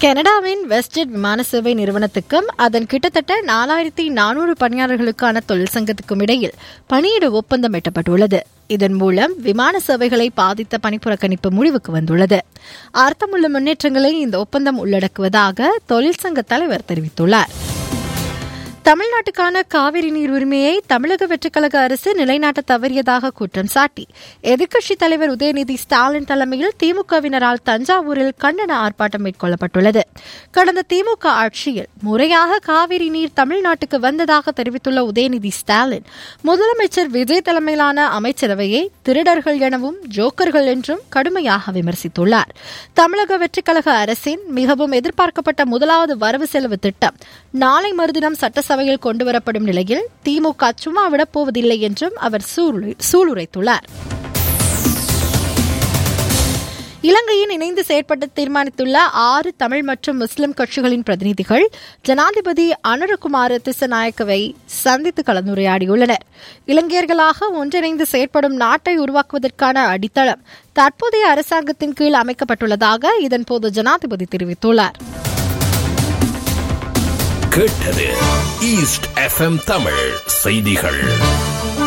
கனடாவின் வெஸ்ட்ஜெட் விமான சேவை நிறுவனத்துக்கும் அதன் கிட்டத்தட்ட நாலாயிரத்தி நானூறு பணியாளர்களுக்கான தொழிற்சங்கத்துக்கும் இடையில் பணியிட ஒப்பந்தம் எட்டப்பட்டுள்ளது இதன் மூலம் விமான சேவைகளை பாதித்த பணிப்புறக்கணிப்பு முடிவுக்கு வந்துள்ளது அர்த்தமுள்ள முன்னேற்றங்களை இந்த ஒப்பந்தம் உள்ளடக்குவதாக தொழிற்சங்க தலைவர் தெரிவித்துள்ளார் தமிழ்நாட்டுக்கான காவிரி நீர் உரிமையை தமிழக வெற்றிக்கழக அரசு நிலைநாட்ட தவறியதாக குற்றம் சாட்டி எதிர்க்கட்சித் தலைவர் உதயநிதி ஸ்டாலின் தலைமையில் திமுகவினரால் தஞ்சாவூரில் கண்டன ஆர்ப்பாட்டம் மேற்கொள்ளப்பட்டுள்ளது கடந்த திமுக ஆட்சியில் முறையாக காவிரி நீர் தமிழ்நாட்டுக்கு வந்ததாக தெரிவித்துள்ள உதயநிதி ஸ்டாலின் முதலமைச்சர் விஜய் தலைமையிலான அமைச்சரவையை திருடர்கள் எனவும் ஜோக்கர்கள் என்றும் கடுமையாக விமர்சித்துள்ளார் தமிழக வெற்றிக்கழக அரசின் மிகவும் எதிர்பார்க்கப்பட்ட முதலாவது வரவு செலவு திட்டம் நாளை மறுதினம் சட்டசபையில் கொண்டுவரப்படும் நிலையில் திமுக சும்மா விடப் போவதில்லை என்றும் அவர் சூளுரை- சூளுரைத்துள்ளார் இலங்கையின் இணைந்து செயற்பட தீர்மானித்துள்ள ஆறு தமிழ் மற்றும் முஸ்லிம் கட்சிகளின் பிரதிநிதிகள் ஜனாதிபதி அனுரகுமார திசநாயக்கவை சந்தித்து கலந்துரையாடியுள்ளனர் இலங்கையர்களாக ஒன்றிணைந்து செயற்படும் நாட்டை உருவாக்குவதற்கான அடித்தளம் தற்போதைய அரசாங்கத்தின் கீழ் அமைக்கப்பட்டுள்ளதாக இதன்போது ஜனாதிபதி தெரிவித்துள்ளார் கேட்டது ஈஸ்ட் எஃப்எம் தமிழ் செய்திகள்